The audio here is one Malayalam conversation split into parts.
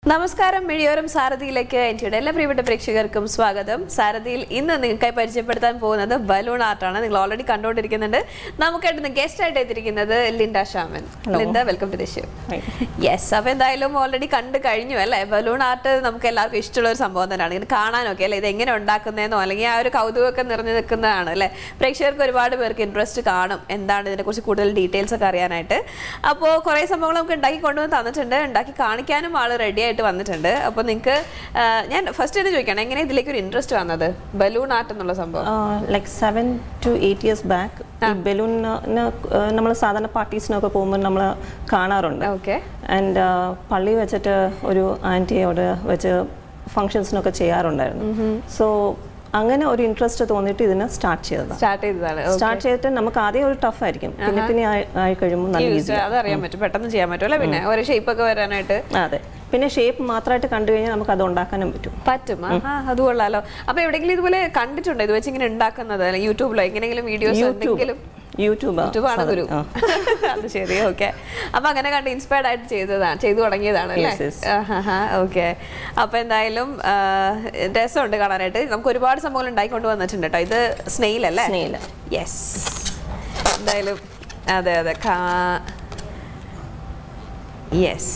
നമസ്കാരം മിഴിയോരം സാരഥിയിലേക്ക് എൻ്റെ എല്ലാ പ്രിയപ്പെട്ട പ്രേക്ഷകർക്കും സ്വാഗതം സാരഥിയിൽ ഇന്ന് നിങ്ങൾക്കായി പരിചയപ്പെടുത്താൻ പോകുന്നത് ബലൂൺ ആർട്ടാണ് നിങ്ങൾ ഓൾറെഡി കണ്ടുകൊണ്ടിരിക്കുന്നുണ്ട് നമുക്കായിട്ട് ഗസ്റ്റ് ആയിട്ട് എത്തിയിരിക്കുന്നത് Linda Shaman Linda welcome to the show yes അപ്പോൾ എന്തായാലും ഓൾറെഡി കണ്ടു കഴിഞ്ഞു അല്ലേ ബലൂൺ ആർട്ട് നമുക്ക് എല്ലാവർക്കും ഇഷ്ടമുള്ള ഒരു സംഭവം തന്നെയാണ് ഇങ്ങനെ കാണാനൊക്കെ അല്ലേ ഇത് എങ്ങനെ ഉണ്ടാക്കുന്നതെന്നോ അല്ലെങ്കിൽ ആ ഒരു കൗതുകമൊക്കെ നിറഞ്ഞു നിൽക്കുന്നതാണ് അല്ലേ പ്രേക്ഷകർക്ക് ഒരുപാട് പേർക്ക് ഇൻട്രസ്റ്റ് കാണും എന്താണ് ഇതിനെക്കുറിച്ച് കൂടുതൽ ഡീറ്റെയിൽസ് ഒക്കെ അറിയാനായിട്ട് അപ്പോൾ കുറേ സംഭവങ്ങൾ നമുക്ക് ഉണ്ടാക്കി കൊണ്ടുവന്ന് തന്നിട്ടുണ്ട് ഉണ്ടാക്കി കാണിക്കാനും ആൾ റെഡി ആയിട്ട് വന്നിട്ടുണ്ട് അപ്പോൾ നിങ്ങൾക്ക് ഞാൻ ഫസ്റ്റ് തന്നെ ചോദിക്കണം എങ്ങനെ ഇതിലേക്ക് ഒരു ഇൻട്രസ്റ്റ് വന്നത് ബലൂൺ ആർട്ട് എന്നുള്ള സംഭവം like seven to eight years back ഈ ബലൂണിന് നമ്മൾ സാധാരണ പാർട്ടീസിനൊക്കെ പോകുമ്പോൾ നമ്മൾ കാണാറുണ്ട് ഓക്കെ ആൻഡ് പള്ളി വെച്ചിട്ട് ഒരു ആൻറ്റിയോട് വെച്ച് ഫങ്ഷൻസിനൊക്കെ ചെയ്യാറുണ്ടായിരുന്നു സോ അങ്ങനെ ഒരു ഇൻട്രസ്റ്റ് തോന്നിയിട്ട് ഇതിനെ സ്റ്റാർട്ട് ചെയ്തതാണ് സ്റ്റാർട്ട് ചെയ്തതാണ് സ്റ്റാർട്ട് ചെയ്തിട്ട് നമുക്ക് ആദ്യം ഒരു ടഫ് ആയിരിക്കും പിന്നെ പിന്നെ ആയി ആയി കഴിയുമ്പോൾ നല്ല ഈസി അതറിയാൻ പറ്റും പെട്ടെന്ന് ചെയ്യാൻ പറ്റും അല്ലേ പിന്നെ ഒരു ഷേപ്പ് ഒക്കെ വരാനായിട്ട് അതെ പിന്നെ ഷേപ്പ് മാത്രമായിട്ട് കണ്ടു കഴിഞ്ഞാൽ നമുക്ക് അത് ഉണ്ടാക്കാനും പറ്റും പറ്റും ആ അത് കൊള്ളാലോ അപ്പൊ എവിടെയെങ്കിലും ഇതുപോലെ കണ്ടിട്ടുണ്ടോ ഇത് വെച്ച് ഇങ്ങനെ ഉണ്ടാക്കുന്നത് അല്ലെ യൂട്യൂബിലോ എങ്ങനെയെങ്കിലും വീഡിയോസ് എന്തെങ്കിലും യൂട്യൂബ് യൂട്യൂബാണ് ഗുരു അത് ശരി ഓക്കെ അപ്പൊ അങ്ങനെ കണ്ട് ഇൻസ്പയർഡ് ആയിട്ട് ചെയ്തതാണ് ചെയ്തു തുടങ്ങിയതാണ് അല്ലേ Yes, yes. ഓക്കെ അപ്പൊ എന്തായാലും ആ, രസമുണ്ട് കാണാനായിട്ട് നമുക്ക് ഒരുപാട് സംഭവങ്ങൾ ഉണ്ടായിക്കൊണ്ട് വന്നിട്ടുണ്ട് കേട്ടോ ഇത് സ്നെയിൽ അല്ലേ Snail. യെസ് എന്തായാലും അതെ അതെ യെസ്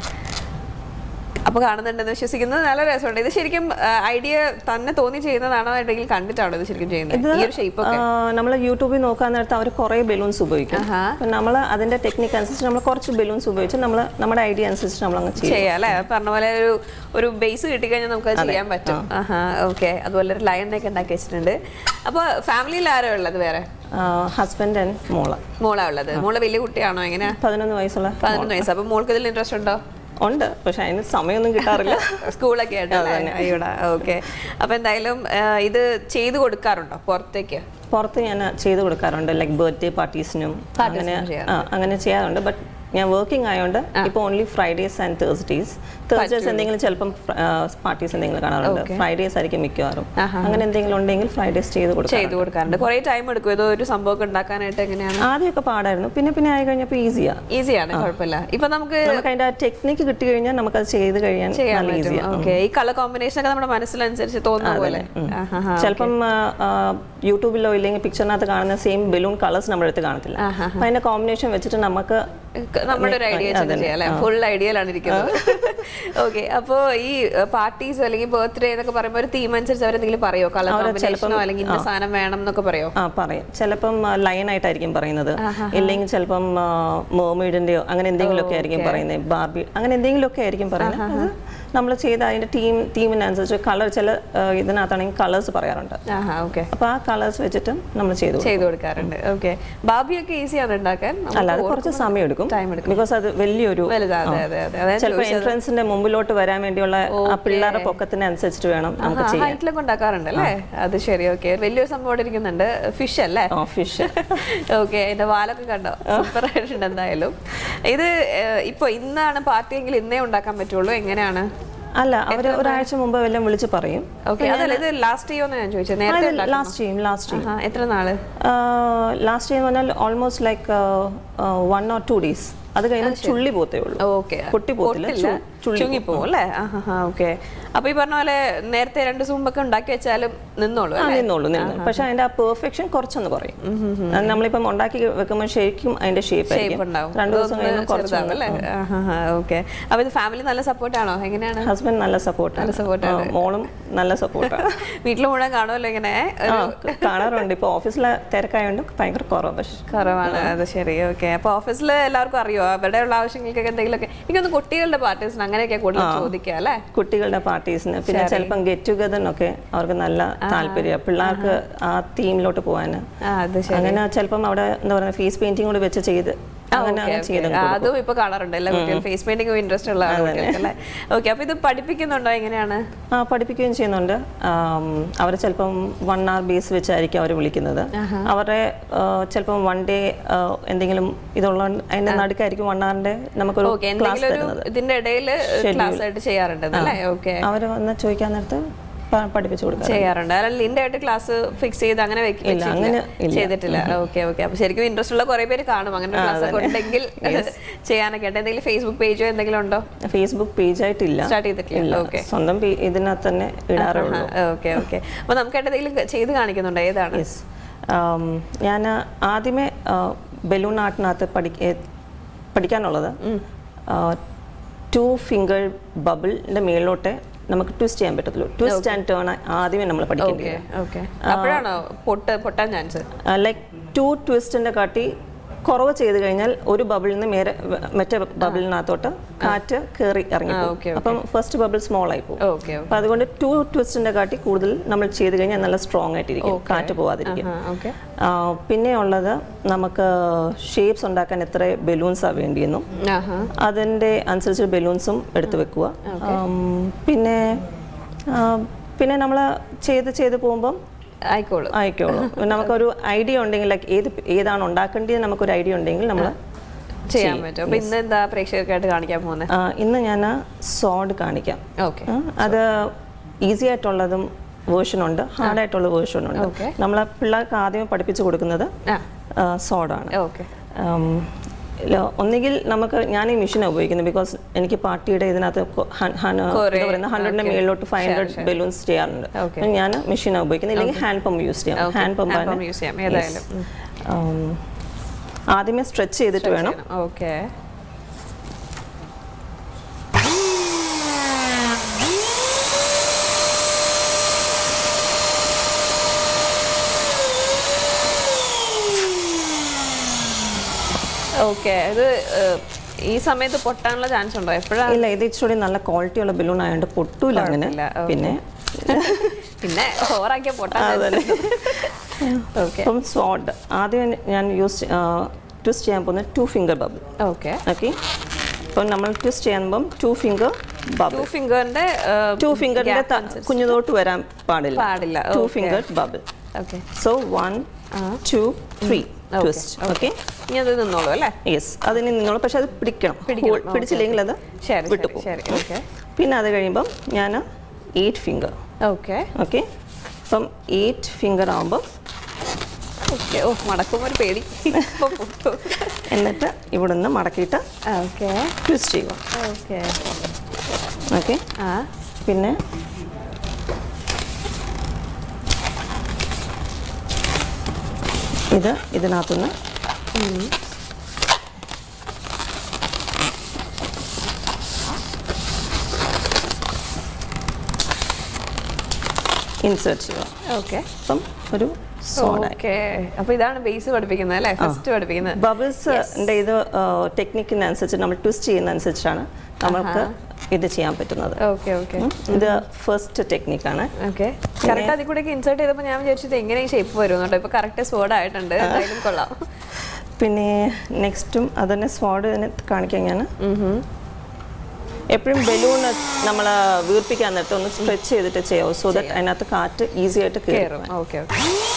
അപ്പൊ കാണുന്നുണ്ടെന്ന് വിശ്വസിക്കുന്നത് നല്ല രസമുണ്ട് ഇത് ശരിക്കും ഐഡിയ തന്നെ തോന്നി ചെയ്യുന്നതാണോ അല്ലെങ്കിൽ കണ്ടിട്ടാണോ ഇത് ശരിക്കും ചെയ്യുന്നത് ഈ ഒരു ഷേപ്പ് ഒക്കെ നമ്മൾ യൂട്യൂബിൽ നോക്കാൻ നേരത്ത് അവർ കുറേ ബലൂൺസ് ഉപയോഗിക്കും ആഹാ. നമ്മൾ അതിന്റെ ടെക്നിക്ക് അനുസരിച്ച് നമ്മൾ കുറച്ച് ബലൂൺസ് ഉപയോഗിച്ച് നമ്മൾ നമ്മുടെ ഐഡിയ അനുസരിച്ച് നമ്മൾ അങ്ങ് ചെയ്യും ചെയ്യാം അല്ലേ പറഞ്ഞ പോലെ ഒരു ഒരു ബേസ് കിട്ടിക്കഴിഞ്ഞാൽ നമുക്ക് അത് ചെയ്യാൻ പറ്റും ആഹാ ഓക്കെ അതുപോലെ ഒരു ലയണൊക്കെ ഉണ്ടാക്കി വെച്ചിട്ടുണ്ട് അപ്പോൾ ഫാമിലിയിൽ ആരോ ഉള്ളത് വേറെ ഹസ്ബൻഡ് ആൻഡ് മോള് മോളാ ഉള്ളത് മോള് വലിയ കുട്ടിയാണോ എങ്ങനെയാ പതിനൊന്ന് വയസ്സുള്ള പതിനൊന്ന് വയസ്സ് അപ്പൊ മോൾക്ക് ഇതിൽ ഇൻട്രസ്റ്റ് ഉണ്ടോ ഉണ്ട് പക്ഷെ അതിന് സമയമൊന്നും കിട്ടാറില്ല സ്കൂളൊക്കെ ആയിട്ട് അയ്യോടാ ഓക്കെ അപ്പൊ എന്തായാലും ആ, ഇത് ചെയ്തു കൊടുക്കാറുണ്ടോ പുറത്തേക്ക് പുറത്ത് ഞാൻ ചെയ്ത് കൊടുക്കാറുണ്ട് ലൈക്ക് ബർത്ത്ഡേ പാർട്ടീസിനും അങ്ങനെ ആ, അങ്ങനെ ചെയ്യാറുണ്ട് ബട്ട് ഞാൻ വർക്കിംഗ് ആയതുകൊണ്ട് ഇപ്പോൾ only Fridays and Thursdays Thursdays എന്തെങ്കിലും ചിലപ്പം പാർട്ടീസ് എന്തെങ്കിലും കാണാറുണ്ട് ഫ്രൈഡേസ് ആയിരിക്കും മിക്കവാറും അങ്ങനെ എന്തെങ്കിലും ഉണ്ടെങ്കിൽ ഫ്രൈഡേസ് ചെയ്ത് കൊടുക്കാം ചെയ്തു കൊടുക്കാറുണ്ട് കുറെ ടൈം എടുക്കും ഏതോ ഒരു സംഭവമൊക്കെ ഉണ്ടാക്കാനായിട്ട് എങ്ങനെയാണ് ആദ്യമൊക്കെ പാടായിരുന്നു പിന്നെ പിന്നെ ആയി കഴിഞ്ഞപ്പോൾ ഈസിയാ ഈസിയാണ് കുഴപ്പമില്ല ഇപ്പൊ നമുക്ക് നമുക്ക് അതിന്റെ ടെക്നിക്ക് കിട്ടി കഴിഞ്ഞാൽ നമുക്കത് ചെയ്ത് കഴിയാൻ ചെയ്യാൻ നല്ല പറ്റും ഈസിയാണ് ഓക്കെ ഈ കളർ കോമ്പിനേഷൻ ഒക്കെ നമ്മുടെ മനസ്സിലനുസരിച്ച് തോന്നുന്ന പോലെ ആഹാ. ചിലപ്പം ആ, ആ, യൂട്യൂബിലോ ഇല്ലെങ്കിൽ പിക്ചറിനകത്ത് കാണുന്ന സെയിം ബലൂൺ കളേഴ്സ് നമ്മുടെ അടുത്ത് കാണത്തില്ല അപ്പൊ അതിന്റെ കോമ്പിനേഷൻ വെച്ചിട്ട് നമുക്ക് ക- നമ്മുടെ ഒരു ഐഡിയ വെച്ചിട്ട് ചെയ്യാം അല്ലെ ഫുൾ ഐഡിയയിലാണ് ഇരിക്കുന്നത് ഓക്കെ അപ്പോ ഈ പാർട്ടീസ് അല്ലെങ്കിൽ ബർത്ത്ഡേ എന്നൊക്കെ പറയുമ്പോൾ ഒരു തീം അനുസരിച്ച് അവരെന്തെങ്കിലും പറയോ കളർ കോമ്പിനേഷനോ അല്ലെങ്കിൽ ഇന്ന സാധനം വേണം എന്നൊക്കെ പറയോ ആ പറയും ചിലപ്പം ലൈൻ ആയിട്ടായിരിക്കും പറയുന്നത് ഇല്ലെങ്കിൽ ചിലപ്പം മേമീഡിന്റെയോ അങ്ങനെ എന്തെങ്കിലുമൊക്കെ ആയിരിക്കും പറയുന്നത് ബാർബി അങ്ങനെ എന്തെങ്കിലുമൊക്കെ ആയിരിക്കും പറയുന്നത് അത് നമ്മൾ ചെയ്ത അതിന്റെ ടീം തീമിനനുസരിച്ച് കളർ ചില ആ, ഇതിനകത്താണെങ്കിൽ കളേഴ്സ് പറയാറുണ്ട് ആഹാ ഓക്കെ അപ്പൊ ആ കളേഴ്സ് വെച്ചിട്ട് നമ്മൾ ചെയ്തു കൊടുക്കും. ചെയ്തു കൊടുക്കാറുണ്ട് ഓക്കെ ബാബിയൊക്കെ ഈസിയാണ് ഉണ്ടാക്കാൻ നമുക്ക് അല്ലാതെ കുറച്ച് സമയം എടുക്കും Time എടുക്കും. ബിക്കോസ് അത് വലിയൊരു വലുതാ അതെ അതെ അതെ അതായത് ചിലപ്പോൾ എൻട്രൻസിന്റെ മുമ്പിലോട്ട് വരാൻ വേണ്ടിയുള്ള ആ പിള്ളേരുടെ പൊക്കത്തിനനുസരിച്ചിട്ട് വേണം നമുക്ക് ചെയ്യാൻ ഹൈറ്റിലൊക്കെ ഉണ്ടാക്കാറുണ്ട് അല്ലേ അത് ശരി ഓക്കെ വലിയൊരു സംഭവം ഇവിടെ ഇരിക്കുന്നുണ്ട് ഫിഷ് അല്ലേ ആ ഫിഷ് ഓക്കെ എന്റെ വാലൊക്കെ കണ്ടോ സൂപ്പർ ആയിട്ടുണ്ട് എന്തായാലും ഇത് ഏഹ്, ഇപ്പൊ ഇന്നാണ് പാർട്ടി എങ്കിൽ ഇന്നേ ഉണ്ടാക്കാൻ പറ്റുള്ളൂ എങ്ങനെയാണ് അല്ല അവര് ഒരാഴ്ച മുമ്പ് വല്ലതും വിളിച്ച് പറയും ഓക്കെ അതല്ല ഇത് ലാസ്റ്റ് ചെയ്യുമെന്ന് ഞാൻ ചോദിച്ചത് നേരത്തെ ഉണ്ടാക്കുമോ? ലാസ്റ്റ് ചെയ്യും ലാസ്റ്റ് ചെയ്യും ആഹാ, എത്ര നാള് ലാസ്റ്റ് ചെയ്യും പറഞ്ഞാൽ almost like one or two days അത് കഴിഞ്ഞാൽ ചുള്ളി പോത്തേ ഉള്ളൂ ഓക്കെ പൊട്ടി പോത്തില്ല പൊട്ടില്ല ചു- ചുള്ളി ചുങ്ങിപ്പോവും അല്ലേ ആഹാ ഓക്കെ അപ്പൊ ഈ പറഞ്ഞ പോലെ നേരത്തെ രണ്ട് ദിവസം മുമ്പൊക്കെ ഉണ്ടാക്കി വെച്ചാലും നിന്നോളൂ ആ അല്ലേ നിന്നോളൂ നിന്ന് പക്ഷെ അതിന്റെ ആ പെർഫെക്ഷൻ കുറച്ചൊന്ന് കുറയും അത് നമ്മളിപ്പം ഉണ്ടാക്കി വെക്കുമ്പോൾ ശരിക്കും അതിന്റെ ഷേപ്പ് ഷേപ്പ് ആയിരിക്കും ഉണ്ടാവും രണ്ടു ദിവസം ഇതൊന്ന് കഴിയുമ്പോൾ കുറച്ച് ചെറുതാവും അല്ലേ ഓക്കെ അപ്പൊ ഇത് ഫാമിലി നല്ല സപ്പോർട്ടാണോ എങ്ങനെയാണ് ഹസ്ബൻഡ് നല്ല സപ്പോർട്ടാണ് support മോളും നല്ല സപ്പോർട്ടാണ് വീട്ടിൽ മുഴുവൻ കാണുമല്ലോ ഇങ്ങനെ ആ കാണാറുണ്ട് ഇപ്പൊ ഓഫീസിലെ തിരക്കായോണ്ട് ഭയങ്കര കുറവ് പക്ഷെ കുറവാണ് അത് ശരി ഓക്കെ അപ്പൊ ഓഫീസിൽ എല്ലാവർക്കും അറിയോ അവിടെയുള്ള ആവശ്യങ്ങൾക്കൊക്കെ എന്തെങ്കിലുമൊക്കെ എനിക്കൊന്ന് കുട്ടികളുടെ പാർട്ടീസിന് അങ്ങനെയൊക്കെ കൂടുതൽ ചോദിക്കുക അല്ലേ കുട്ടികളുടെ പാർട്ടീസിന് പിന്നെ ചിലപ്പം ഗെറ്റ് ടുഗദറിനൊക്കെ അവർക്ക് നല്ല താല്പര്യം പിള്ളേർക്ക് ആ തീമിലോട്ട് പോകാൻ ആ അത് ശരി അങ്ങനെ ചിലപ്പം അവിടെ എന്താ പറയുക ഫേസ് പെയിന്റിംഗ് കൂടി വെച്ച് ചെയ്ത് അങ്ങനെ അങ്ങനെ ചെയ്ത് ആ, അതും ഇപ്പൊ കാണാറുണ്ട് എല്ലാ കുട്ടികളും ഫേസ് പെയിന്റിംഗ് ഇൻട്രസ്റ്റ് ഉള്ള കുട്ടികൾക്ക് അല്ലേ ഓക്കെ അപ്പൊ ഇത് പഠിപ്പിക്കുന്നുണ്ടോ എങ്ങനെയാണ് ആ പഠിപ്പിക്കുകയും ചെയ്യുന്നുണ്ട് അവർ ചിലപ്പം വൺ അവർ ബേസ് വെച്ചായിരിക്കും അവർ വിളിക്കുന്നത് അവരുടെ ആ, ചിലപ്പം വൺ ഡേ എന്തെങ്കിലും ഇതുള്ള അതിന്റെ നടുക്കായിരിക്കും വൺ അവറിന്റെ നമുക്കൊരു ഓക്കെ ക്ലാസ് എന്തെങ്കിലും ഒരു തരുന്നത് ഇതിന്റെ ഇടയിൽ ക്ലാസ് ആയിട്ട് ചെയ്യാറുണ്ട് അല്ലേ ഓക്കെ അവർ വന്ന് ചോദിക്കാൻ നേരത്ത് പ- പഠിപ്പിച്ചു കൊടുക്കാം ചെയ്യാറുണ്ട് അല്ല ലിൻ്റെ ആയിട്ട് ക്ലാസ് ഫിക്സ് ചെയ്ത് അങ്ങനെ വെക്ക- ഇല്ല, വെച്ചിട്ടില്ല. അങ്ങനെ ഇല്ല. ചെയ്തിട്ടില്ല ഓക്കെ ഓക്കെ അപ്പൊ ശരിക്കും ഇൻട്രസ്റ്റ് ഉള്ള കുറെ പേര് കാണും അങ്ങനെ ക്ലാസ് ഒക്കെ ഉണ്ടെങ്കിൽ ചെയ്യാനൊക്കെ ആയിട്ട് എന്തെങ്കിലും ഫേസ്ബുക്ക് പേജോ എന്തെങ്കിലും ഉണ്ടോ ഫേസ്ബുക്ക് പേജായിട്ടില്ല സ്റ്റാർട്ട് ചെയ്തിട്ടില്ല ഇല്ല ഓക്കെ സ്വന്തം പേ- ഇതിനകത്ത് തന്നെ ഇടാറേ ഉള്ളൂ ഓക്കെ ഓക്കെ അപ്പൊ നമുക്കായിട്ട് എന്തെങ്കിലും ചെയ്ത് കാണിക്കുന്നുണ്ടോ ഏതാണ് യെസ് ഞാൻ ആദ്യമേ ബലൂൺ ആർട്ടിനകത്ത് പഠി ഏ, പഠിക്കാനുള്ളത് ടു ഫിംഗർ ബബിളിന്റെ മേളിലോട്ട് നമുക്ക് ട്വിസ്റ്റ് ചെയ്യാൻ പറ്റത്തുള്ളൂ ട്വിസ്റ്റ് ആൻഡ് ടേൺ ആദ്യമേ നമ്മൾ പഠിക്കേണ്ടത് ഓക്കെ ഓക്കെ അപ്പോഴാണോ പൊട്ട് പൊട്ടാൻ ചാൻസ് ലൈക്ക് ടു ട്വിസ്റ്റിന്റെ കാട്ടി കുറവ് ചെയ്ത് കഴിഞ്ഞാൽ ഒരു ബബിളിൽ നിന്ന് മേരെ മറ്റേ ബബിളിനകത്തോട്ട് കാറ്റ് കയറി ഇറങ്ങി പോകും. okay, അപ്പം ഫസ്റ്റ് ബബിൾ സ്മോൾ ആയി പോകും ഓക്കെ അപ്പം അതുകൊണ്ട് ടു ട്വിസ്റ്റിന്റെ കാട്ടി കൂടുതൽ നമ്മൾ ചെയ്ത് കഴിഞ്ഞാൽ നല്ല സ്ട്രോങ് ആയിട്ടിരിക്കും കാറ്റ് പോവാതിരിക്കും ഓക്കെ ആ, പിന്നെ ഉള്ളത് നമുക്ക് ഷേപ്സ് ഉണ്ടാക്കാൻ എത്ര ബലൂൺസാണ് വേണ്ടിയെന്നും ആഹാ അതിൻ്റെ അനുസരിച്ച് ബലൂൺസും എടുത്തു വെക്കുക ആം, പിന്നെ ആ, പിന്നെ നമ്മൾ ചെയ്ത് ചെയ്ത് പോകുമ്പം ആയിക്കോളൂ ആയിക്കോളൂ നമുക്കൊരു ഐഡിയ ഉണ്ടെങ്കിൽ ലൈക്ക് ഏത് ഏതാണ് ഉണ്ടാക്കേണ്ടത് നമുക്കൊരു ഐഡിയ ഉണ്ടെങ്കിൽ നമ്മൾ ചെയ്യാൻ പറ്റും അപ്പൊ ഇന്ന് എന്താ പ്രേക്ഷകർക്കായിട്ട് കാണിക്കാൻ പോകുന്നത് ഇന്ന് ഞാൻ സോഡ് കാണിക്കാം ഓക്കെ ആ, അത് ഈസി ആയിട്ടുള്ളതും വേർഷൻ ഉണ്ട് ഹാർഡ് ആയിട്ടുള്ള വേർഷൻ ഉണ്ട് Okay. നമ്മൾ പിള്ളേർക്ക് ആദ്യമേ പഠിപ്പിച്ചു കൊടുക്കുന്നത് ആ സോഡാണ് ഓക്കെ ഒന്നുകിൽ നമുക്ക് ഞാൻ ഈ മെഷീൻ ഉപയോഗിക്കുന്നത് ബിക്കോസ് എനിക്ക് പാർട്ടിയുടെ ഇതിനകത്ത് കൊ- ഹൺ- ഹൺ- കുറേ, എന്താ പറയുന്നത് ഹൺഡ്രഡിന്റെ മേളിലോട്ട് ഫൈവ് ഹൺഡ്രഡ് ബലൂൺസ് ചെയ്യാറുണ്ട് Okay. അപ്പോൾ ഞാൻ മെഷീനാണ് ഉപയോഗിക്കുന്നത് ഇല്ലെങ്കിൽ ഹാൻഡ് പമ്പ് യൂസ് ചെയ്യാം ഹാൻഡ് ഹാൻഡ് പമ്പാണ് പമ്പ് യൂസ് ചെയ്യാം ഏതായാലും ആദ്യമേ സ്ട്രെച്ച് ചെയ്തിട്ട് വേണം ഓക്കെ ഓക്കെ ഇത് ഏഹ്, ഈ സമയത്ത് പൊട്ടാനുള്ള ചാൻസ് ഉണ്ടോ എപ്പോഴാണ് ഇല്ല ഇത് ഇച്ചിരി നല്ല ക്വാളിറ്റി ഉള്ള ബലൂൺ ആയതുകൊണ്ട് പൊട്ടൂല അങ്ങനെ കുഴപ്പമില്ല, okay. പിന്നെ പിന്നെ ഓവറാക്കിയ പൊട്ടാൻ ഓക്കെ അപ്പം സോഡ് ആദ്യം ഞാൻ യൂസ് ട്വിസ്റ്റ് ചെയ്യാൻ പോകുന്നത് two finger bubble okay okay അപ്പം നമ്മൾ ട്വിസ്റ്റ് ചെയ്യുമ്പം ടു ഫിംഗർ ബബിൾ ടു ഫിംഗറിന്റെ ടു ഫിംഗറിന്റെ കുഞ്ഞുതോട്ട് വരാൻ പാടില്ല പാടില്ല, two okay. Finger bubble okay so one two three twist okay ഇനി അത് നിന്നോളൂ അല്ലേ യെസ് അതിന് നിന്നോളൂ പക്ഷെ അത് പിടിക്കണം പിടിക്കണം, Hold- പിടിച്ചില്ലെങ്കിൽ അത് ശരി ശരി വിട്ടുപോകും ശരി ഓക്കെ പിന്നെ അത് കഴിയുമ്പം ഞാൻ എയ്റ്റ് ഫിംഗർ ഓക്കെ ഓക്കെ അപ്പം എയ്റ്റ് ഫിംഗർ ആകുമ്പോൾ ഓക്കെ ഓ മടക്കുമ്പോൾ ഒരു പേടി ഇപ്പൊ പൊട്ടും. എന്നിട്ട് ഇവിടെ നിന്ന് മടക്കിയിട്ട് ഓക്കെ ട്വിസ്റ്റ് ചെയ്യുക ഓക്കെ ഓക്കെ ആ പിന്നെ ഇത് ഇതിനകത്തുനിന്ന് ഇൻസേർട്ട് ചെയ്യുക ഓക്കെ അപ്പം ഒരു സോഡായി ഓക്കെ അപ്പൊ ഇതാണ് ബേസ് പഠിപ്പിക്കുന്നത് അല്ലേ ഫസ്റ്റ് പഠിപ്പിക്കുന്നത് ബബിൾസിൻ്റെ ഇത് ടെക്നിക്കിനനുസരിച്ച് നമ്മൾ ട്വിസ്റ്റ് ചെയ്യുന്നതനുസരിച്ചാണ് നമ്മൾക്ക് ഇത് ചെയ്യാൻ പറ്റുന്നത് ഓക്കെ ഓക്കെ ഉം. ഇത് ഫസ്റ്റ് ടെക്നിക്കാണ് ഓക്കെ കറക്റ്റ് അതിൽ കൂടെ ഇൻസേർട്ട് ചെയ്തപ്പോൾ ഞാൻ വിചാരിച്ചത് എങ്ങനെ ഈ ഷേപ്പ് വരും കേട്ടോ ഇപ്പൊ കറക്റ്റ് സ്വേർഡ് ആയിട്ടുണ്ട് എന്തായാലും കൊള്ളാം പിന്നെ നെക്സ്റ്റും അതന്നെ സ്വാഡ് തന്നെ കാണിക്കാൻ ഞാൻ എപ്പോഴും ബലൂൺ നമ്മൾ വീർപ്പിക്കാൻ നേരത്തെ ഒന്ന് സ്ട്രെച്ച് ചെയ്തിട്ട് ചെയ്യാവും സോ ദാറ്റ് അതിനകത്ത് കാറ്റ് ഈസി ആയിട്ട് കയറും കയറും ഓക്കെ ഓക്കെ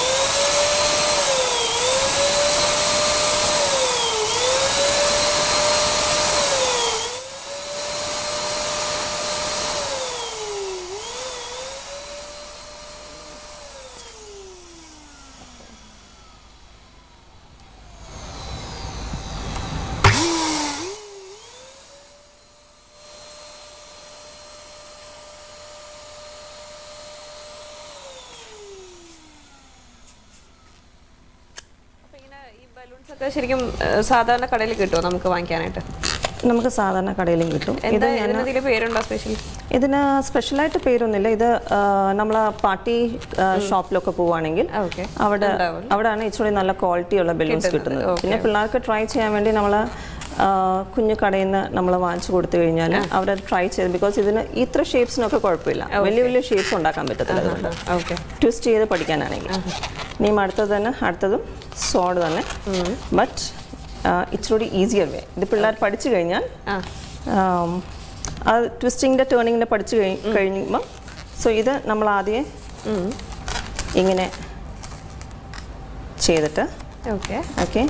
അപ്പൊ ഇങ്ങനെ ഈ ബലൂൺസ് ഒക്കെ ശരിക്കും ഏഹ്, സാധാരണ കടയിൽ കിട്ടുമോ നമുക്ക് വാങ്ങിക്കാനായിട്ട് നമുക്ക് സാധാരണ കടയിലും കിട്ടും ഇത് എന്താ ഇതിനെന്തെങ്കിലും പേരുണ്ടോ സ്പെഷ്യൽ ഇതിന് സ്പെഷ്യലായിട്ട് പേരൊന്നുമില്ല ഇത് നമ്മൾ പാർട്ടി ഷോപ്പിലൊക്കെ പോവുകയാണെങ്കിൽ ഓക്കെ അവിടെ അവിടെയാണ് ഇച്ചിരി നല്ല ക്വാളിറ്റി ഉള്ള ബലൂൺസ് കിട്ടുന്നത് പിന്നെ പിള്ളേർക്ക് ട്രൈ ചെയ്യാൻ വേണ്ടി നമ്മൾ കുഞ്ഞു കടയിൽ നിന്ന് നമ്മൾ വാങ്ങിച്ചു കൊടുത്തു കഴിഞ്ഞാൽ അവരത് ട്രൈ ചെയ്ത് ബിക്കോസ് ഇതിന് ഇത്ര ഷേപ്സിനൊക്കെ കുഴപ്പമില്ല വലിയ വലിയ ഷേപ്സ് ഉണ്ടാക്കാൻ പറ്റത്തില്ല അതുകൊണ്ട് ഓക്കെ ട്വിസ്റ്റ് ചെയ്ത് പഠിക്കാനാണെങ്കിൽ ഇനിയും അടുത്തത് തന്നെ അടുത്തതും സോഡ് തന്നെ ബട്ട് ഇച്ചിരി ഈസിയർ വേ ഇത് പിള്ളേർ പഠിച്ചു കഴിഞ്ഞാൽ ആ ആം, അത് ട്വിസ്റ്റിങ്ങിൻ്റെ ടേണിങ്ങിൻ്റെ പഠിച്ചു കഴി കഴിയുമ്പം സോ ഇത് നമ്മൾ ആദ്യം ഇങ്ങനെ ചെയ്തിട്ട് ഓക്കെ ഓക്കെ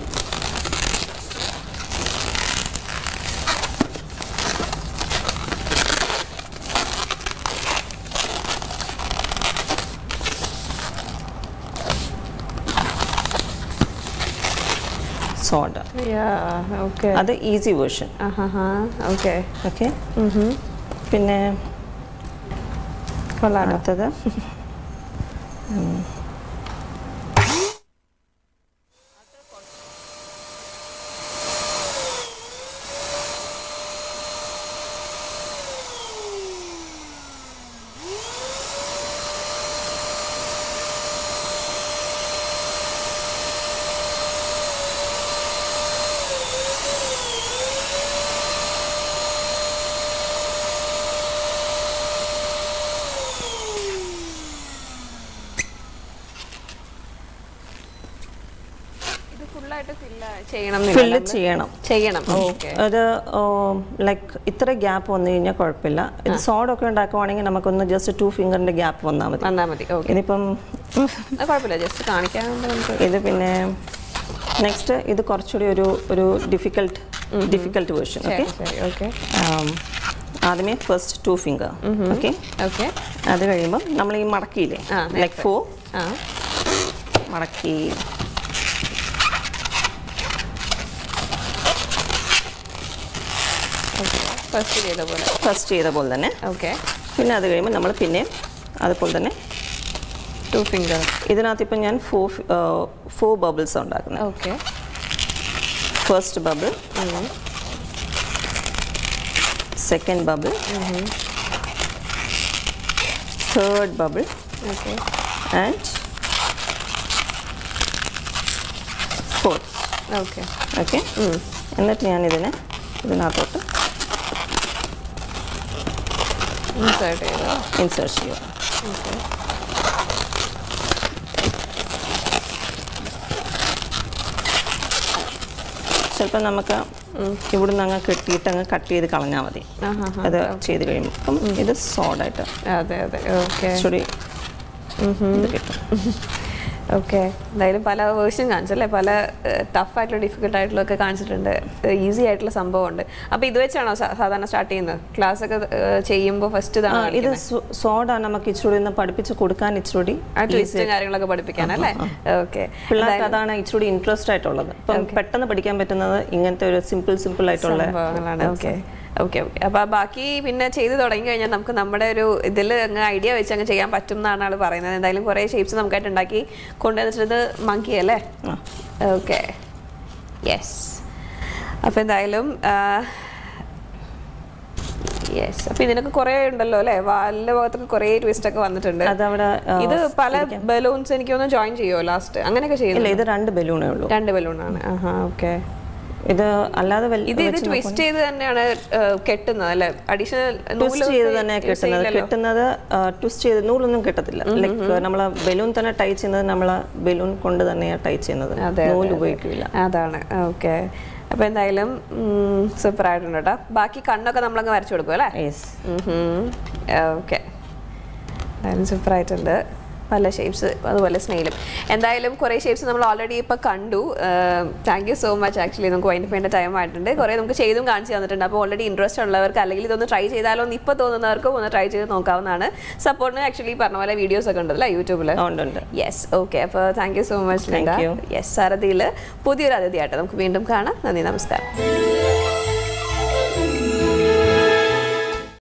സോഡ് ഓക്കെ അത് ഈസി വേർഷൻ ഓക്കെ ഓക്കെ പിന്നെ കൊള്ളാം അടുത്തത് ഇത് ഫുള്ളായിട്ട് ഫില്ല് ചെയ്യണം ഫില്ല് ചെയ്യണം ചെയ്യണം ഓക്കെ അത് ലൈക്ക് ഇത്ര ഗ്യാപ്പ് വന്നു കഴിഞ്ഞാൽ കുഴപ്പമില്ല ഇത് സോഡൊക്കെ ഉണ്ടാക്കുവാണെങ്കിൽ നമുക്കൊന്ന് ജസ്റ്റ് ടു ഫിംഗറിന്റെ ഗ്യാപ്പ് വന്നാൽ മതി വന്നാൽ മതി ഓക്കെ ഇതിപ്പം അത് കുഴപ്പമില്ല ജസ്റ്റ് കാണിക്കാൻ നമുക്ക് ഇത് പിന്നെ നെക്സ്റ്റ് ഇത് കുറച്ചുകൂടി ഒരു ഒരു ഡിഫിക്കൽട്ട് ഡിഫിക്കൽട്ട് വേർഷൻ ഓക്കെ ശരി ശരി ഓക്കെ ആദ്യമേ first two finger okay okay അത് കഴിയുമ്പോൾ നമ്മൾ ഈ മടക്കിയില്ലേ ആ, ലൈക്ക് ഫോർ ആ മടക്കി ഫസ്റ്റ് ചെയ്ത പോലെ ഫസ്റ്റ് ചെയ്ത പോലെ തന്നെ ഓക്കെ പിന്നെ അത് കഴിയുമ്പോൾ നമ്മൾ പിന്നെ അതുപോലെ തന്നെ ടു ഫിംഗർ ഇതിനകത്ത് ഇപ്പം ഞാൻ ഫോർ ഫോർ ബബിൾസ് ഉണ്ടാക്കുന്നത് okay first bubble second bubble third bubble okay and fourth okay okay എന്നിട്ട് ഞാൻ ഇതിനെ ഇതിനകത്തോട്ട് ഇൻസേർട്ട് ചെയ്തോ ഇൻസേർട്ട് ചെയ്യുക ഓക്കെ ചിലപ്പോൾ നമുക്ക് ഇവിടുന്ന് അങ്ങ് കെട്ടിയിട്ട് അങ്ങ് കട്ട് ചെയ്ത് കളഞ്ഞാൽ മതി ആഹാ അത് ചെയ്ത് കഴിയുമ്പോൾ അപ്പം ഇത് സോഡായിട്ട് അതെ അതെ ഓക്കെ ഇച്ചിരി ഇത് കിട്ടും ഓക്കെ എന്തായാലും പല വേർഷൻ കാണിച്ചല്ലേ പല ടഫ് ആയിട്ടുള്ള ഡിഫിക്കൽട്ട് ആയിട്ടുള്ള ഒക്കെ കാണിച്ചിട്ടുണ്ട് ഈസി ആയിട്ടുള്ള സംഭവമുണ്ട് അപ്പോൾ ഇത് വെച്ചാണോ സാ- സാധാരണ സ്റ്റാർട്ട് ചെയ്യുന്നത് ക്ലാസ് ഒക്കെ ചെയ്യുമ്പോൾ ഫസ്റ്റ് ആ, ഇതാണ് ഇത് സോഡ നമുക്ക് ഇച്ചിരി ഒന്ന് പഠിപ്പിച്ച് കൊടുക്കാൻ ഇച്ചിരി ആ ട്വിസ്റ്റും കാര്യങ്ങളൊക്കെ പഠിപ്പിക്കാൻ അല്ലേ ഓക്കെ പിള്ളേർക്ക് അതാണ് ഇച്ചിരി ഇൻട്രസ്റ്റ് ആയിട്ടുള്ളത് ഇപ്പം പെട്ടെന്ന് പഠിക്കാൻ പറ്റുന്നത് ഇങ്ങനത്തെ ഒരു സിമ്പിൾ സിമ്പിൾ ആയിട്ടുള്ള സംഭവങ്ങളാണ് ഓക്കെ ഓക്കെ ഓക്കെ അപ്പൊ ആ ബാക്കി പിന്നെ ചെയ്ത് തുടങ്ങി കഴിഞ്ഞാൽ നമുക്ക് നമ്മുടെ ഒരു ഇതിൽ അങ്ങ് ഐഡിയ വെച്ച് അങ്ങ് ചെയ്യാൻ പറ്റും എന്നാണ് ആൾ പറയുന്നത് എന്തായാലും കുറേ ഷേപ്സ് നമുക്കായിട്ട് ഉണ്ടാക്കി കൊണ്ടുവന്നിട്ടത് മങ്കി അല്ലേ ആ. ഓക്കെ യെസ് അപ്പോൾ എന്തായാലും യെസ് അപ്പോൾ ഇതിനൊക്കെ കുറേ ഉണ്ടല്ലോ അല്ലേ വാലിൻ്റെ ഭാഗത്തൊക്കെ കുറേ ട്വിസ്റ്റ് ഒക്കെ വന്നിട്ടുണ്ട് അതവിടെ ആ, ഇത് പല ബലൂൺസ് എനിക്ക് ഒന്ന് ജോയിൻ ചെയ്യുമോ ലാസ്റ്റ് അങ്ങനെയൊക്കെ ഇല്ല ചെയ്യുന്നു ഇത് രണ്ട് ബലൂണേ ഉള്ളൂ രണ്ട് ബലൂണാണ് ആഹാ ഓക്കെ ഇത് അല്ലാതെ വൽ- ഇത് ഇത് ട്വിസ്റ്റ് ചെയ്ത് തന്നെയാണ് ഏഹ്, കെട്ടുന്നത് അല്ലെ അഡീഷണൽ ട്വിസ്റ്റ് ചെയ്ത് തന്നെ കെട്ടുന്നത് കെട്ടുന്നത് ട്വിസ്റ്റ് ചെയ്ത് നൂലൊന്നും കിട്ടത്തില്ല ലൈക്ക് നമ്മൾ ബലൂൺ തന്നെ ടൈ ചെയ്യുന്നത് നമ്മൾ ബലൂൺ കൊണ്ട് തന്നെയാണ് ടൈ ചെയ്യുന്നത് അതെ, നൂല് ഉപയോഗിക്കില്ല അതാണ് ഓക്കെ അപ്പൊ എന്തായാലും സൂപ്പർ ആയിട്ടുണ്ട് കേട്ടോ ബാക്കി കണ്ണൊക്കെ നമ്മളങ്ങ് വരച്ചു കൊടുക്കും അല്ലേ യെസ് ഓക്കെ എന്തായാലും സൂപ്പർ ആയിട്ടുണ്ട് പല ഷേപ്സ് അതുപോലെ സ്നെയിലും എന്തായാലും കുറേ ഷേപ്സ് നമ്മൾ ഓൾറെഡി ഇപ്പോൾ കണ്ടു thank you so much actually നമുക്ക് വൈൻഡ് വേണ്ട ടൈം ആയിട്ടുണ്ട് കുറേ നമുക്ക് ചെയ്തും കാണിച്ചു തന്നിട്ടുണ്ട് അപ്പോൾ ഓൾറെഡി ഇൻട്രസ്റ്റ് ഉള്ളവർക്ക് അല്ലെങ്കിൽ ഇതൊന്ന് ട്രൈ ചെയ്താലോ എന്ന് ഇപ്പോൾ തോന്നുന്നവർക്കും ഒന്ന് ട്രൈ ചെയ്ത് നോക്കാവുന്നതാണ് സപ്പോർട്ടിന് ആക്ച്വലി പറഞ്ഞ പോലെ വീഡിയോസ് ഒക്കെ ഉണ്ടല്ലോ യൂട്യൂബിൽ ഉണ്ട് ഉണ്ട് യെസ് ഓക്കെ അപ്പോൾ thank you so much Thank Linda you. Yes സാരഥിയിൽ പുതിയൊരു അതിഥിയായിട്ട് നമുക്ക് വീണ്ടും കാണാം നന്ദി നമസ്കാരം